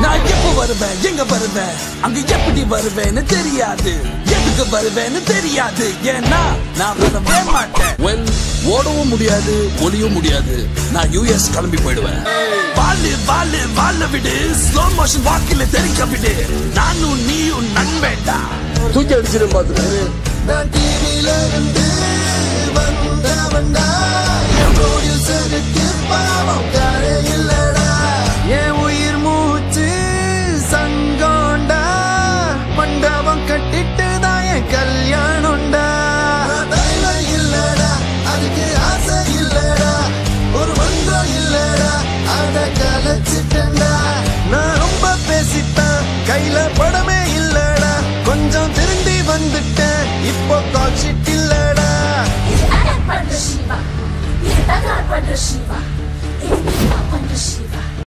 நான் எப்ப வருவேன் எங்க வருவேன் அங்க எப்படி வருவேன்னு தெரியாது எதுக்கு வருவேன்னு தெரியாது ஏன்னா நான் வரவே மாட்டேன் வெல் ஓடவும் முடியாது ஒளியும் முடியாது நான் யூஎஸ் கிளம்பி போயிடுவேன் வாலு வாலு வாழ விடு ஸ்லோ மோஷன் வாக்கில தெரிக்க விடு நானும் நீயும் நண்பேட்டா தூக்கி அடிச்சிடும் பாத்துட்டு நான் டிவில இருந்து வந்தவன்டா என் ப்ரொடியூசருக்கு பாவம் காரே இல்லடா என் உயிர் மூச்சு சங்கோண்டா மண்டபம் கட்டிட்டு தான் என் கல்யாணம்டா தைலம் இல்லடா அதுக்கு ஆசை இல்லடா ஒரு மந்திரம் இல்லடா அத கலைச்சிட்டேன்டா நான் ரொம்ப பேசிட்டேன் கையில படமே இல்லடா கொஞ்சம் திரும்பி வந்துட்டேன் இப்போ கால் ஷீட் இல்லடா இது அடக் பண்ற சிவா இது தகராறு பண்ற சிவா